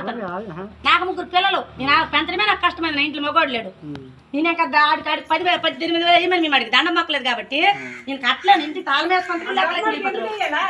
చేసుకుంటాను నాకు ముగ్గురు పిల్లలు నేను ఆ పెంచడమే నాకు కష్టమైంది నా ఇంట్లో మగోడు లేడు నేను ఇంకా ఆడికి ఆడికి పది వేల పద్దెనిమిది వేలు వేయమని మేము అడిగి దండం మొక్కలేదు కాబట్టి నేను కట్టలేను ఇంటికి తాళం వేసుకుంటాను లేకపోతే వెళ్ళిపోతారు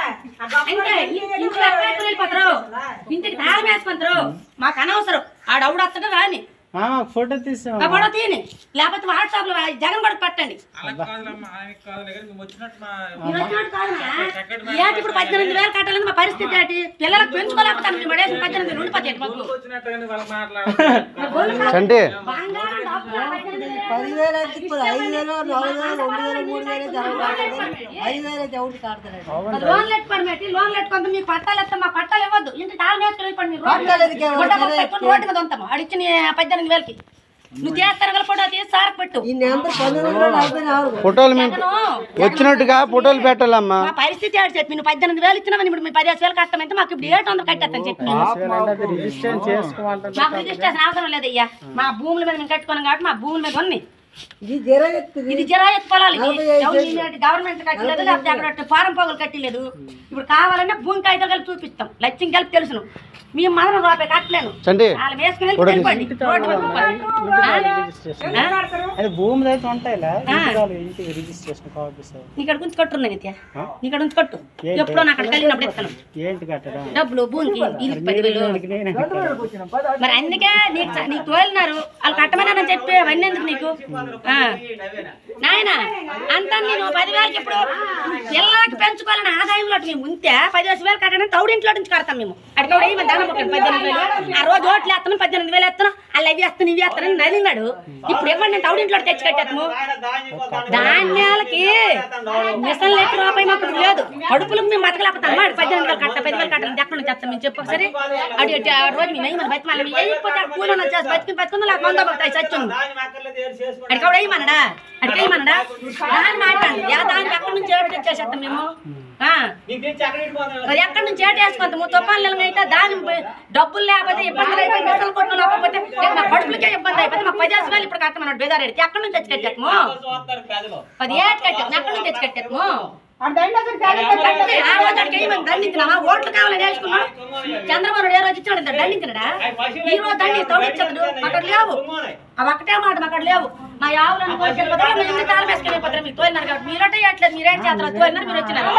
అంటే ఇంట్లో ఎక్కడెక్కడ వెళ్ళిపోతారు ఇంటికి తాళం వేసుకుంటారు మాకు అనవసరం ఆడవుడు వస్తాడు రాని ఫోటో తీసాం ఆ గొడవ తీయని లేకపోతే వాట్సాప్ లో జగన్ కూడా పట్టండి అలా కాదులమ్మా ఆయనకి కాదులే కానీ మేము వచ్చినట్టు మా మీరు వచ్చినట్టు కాదమ్మా. ఏంటి ఇప్పుడు పద్దెనిమిది వేలు కట్టాలని మా పరిస్థితి ఏంటి పిల్లలకు పెంచుకోలేకపోతాను మీరు పడేసిన పద్దెనిమిది వేలు ఉండిపోతాయి మాకు వచ్చినట్టు కానీ వాళ్ళకి మాట్లాడాలి చంటి బంగారం డబ్బులు పద్దెనిమిది వేలు. పదివేలు అయితే ఇప్పుడు ఐదు వేలు నాలుగు వేలు రెండు వేలు మూడు వేలు జరగదు ఐదు వేలు అయితే ఎవరు కాడతాడు లోన్లు ఎట్టుకోండి పెట్టి లోన్లు ఎట్టుకుంటే మీకు పట్టాలు ఇస్తాం మా పట్టాలు ఇవ్వద్దు ఇంటి తాళం వేసుకుని వెళ్ళిపోండి మీరు రోడ్డు పట్టాలు ఎందుకు ఇవ్వరు? గుడ్డ ముప్పై ఎత్తుకొని రోడ్డు మీద ఉంటాము అడిచ్చిన పద్దెనిమిది వేలకి నువ్వు చేస్తాను కదా ఫోటో తీసి సార్ పెట్టు ఈ నెంబర్ పంతొమ్మిది వందల నలభై నాలుగు ఫోటోలు మేము జగను, వచ్చినట్టుగా ఫోటోలు పెట్టాలమ్మా మా పరిస్థితి ఏంటి చెప్పి నువ్వు పద్దెనిమిది వేలు ఇచ్చినా ఇప్పుడు మీ పదిహేను వేలు కట్టమంటే మాకు ఇప్పుడు ఏడు వందలు కట్టేస్తాను చెప్పి నేను. రిజిస్ట్రేషన్ చేసుకోవాలంటే మాకు రిజిస్ట్రేషన్ అవసరం లేదు అయ్యా మా భూముల మీద మేము కట్టుకున్నాం కాబట్టి మా భూముల మీద ఉంది ఇది జరగదు ఇది జరా ఎత్తుకోవాలి నలభై ఐదు గవర్నమెంట్ కట్టలేదు లేకపోతే అక్కడ ఫారం పోగులు కట్టలేదు ఇప్పుడు కావాలంటే భూమి కాగితాలు కలిపి చూపిస్తాం లక్ష్యం కలిపి తెలుసును మేము మాత్రం రూపాయి కట్టలేను చంటి వాళ్ళు వేసుకుని వెళ్ళి వెళ్ళిపోండి రోడ్డు మీద పోయి. రిజిస్ట్రేషన్ ఆ? అది భూమి అయితే ఉంటాయిలా ఇంటి వాళ్ళు ఇంటికి రిజిస్ట్రేషన్ కాపీ సార్ నీ ఇక్కడ గుంచి కట్టున్నా నిత్య నీ ఇక్కడ ఉంచి కట్టు ఎప్పుడో నా అక్కడికి వెళ్ళినప్పుడు ఇస్తాను ఏంటి కట్టడం డబ్బులు భూమికి ఇది పదివేలు నేనే మరి అందుకే నీకు చ- నీకు తోలినారు వాళ్ళు కట్టమని చెప్పి అవన్నీ ఎందుకు నీకు ఆ. నాయన అంతా నేను పదివేలకి ఇప్పుడు పిల్లలకి పెంచుకోవాలని ఆదాయంలో మేము ఉంటే పదివేల వేలు కట్టడానికి తౌడింట్లో నుంచి కడతాం మేము అడిగి కూడా ఏమి దానం ఒకటి పద్దెనిమిది వేలు ఆ రోజు ఓట్లు వేస్తాను పద్దెనిమిది వేలు వేస్తాను అలా అవి వేస్తాను ఇవి వేస్తాను నలినాడు ఇప్పుడు ఇవ్వండి నేను తౌడింట్లో తెచ్చి కట్టేస్తాము ధాన్యాలకి మిషన్ లెక్క రూపాయి మాకు ఇప్పుడు లేదు కడుపులకు మేము బతకలేకపోతాం అమ్మా పద్దెనిమిది వేలు కట్ట పది వేలు కట్టాలి ఎక్కడ నుంచి చేస్తాం మేము చెప్పు ఒకసారి అడి అడి ఆ రోజు మేము వేయమని బతిమాలి మేము వేయకపోతే కూలి ఉన్న చేసి బతికి బతుకుందా లేక మందో పడతాయి సత్యం అడికి కూడా వేయమనడా అడికి వేయమనడా దాన్ని మాట్లాడండి యా దానికి ఎక్కడి నుంచి ఏడు తెచ్చేసేస్తాం మేము ఆ. మరి ఎక్కడి నుంచి ఏటు వేసుకుంటాము తుఫాన్లు అయితే దాని పై- డబ్బులు లేకపోతే ఇబ్బందులు అయిపోయి మిషన్లు కొట్టు లేకపోతే రేపు మా కడుపులకే ఇబ్బంది అయిపోతే మా పది వేలు ఇప్పుడు కట్టమన్నాడు బేదారెడ్డి ఎక్కడి నుంచి తెచ్చి కట్టాము పది ఏటి కట్టాము ఎక్కడి నుంచి తెచ్చి కట్టాము కట్టి ఆ రోజు అడిగి ఏమని దండించినావా ఓట్లు కావాలని వేసుకున్నాడు చంద్రబాబు నాయుడు ఏ రోజు ఇచ్చాడు ఇంత దండించినడా ఈ రోజు దండి తోడిచ్చదు అక్కడ లేవు అవి ఒకటే మాట అక్కడ లేవు మా యావులను కోసుకెళ్ళిపోతారు మీరు ఇంటి తాళం వేసుకుని వెళ్ళిపోతారు మీకు తోలినారు కాబట్టి మీరంటే చేయట్లేదు మీరేం చేస్తారు తోలినారు మీరు వచ్చినారు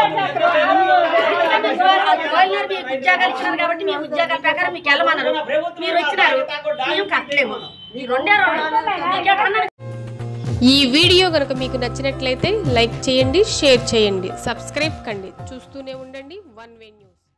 వాళ్ళు తోలినారు మీకు ఉద్యోగాలు ఇచ్చినారు కాబట్టి మీ ఉద్యోగాల ప్రకారం మీకు వెళ్ళమన్నారు మీరు వచ్చినారు మేము కట్టలేము ఈ రెండే రెండు మీకేటన్నారు ఈ వీడియో కనుక మీకు నచ్చినట్లయితే లైక్ చేయండి షేర్ చేయండి సబ్స్క్రైబ్ కండి చూస్తూనే ఉండండి వన్ వే న్యూస్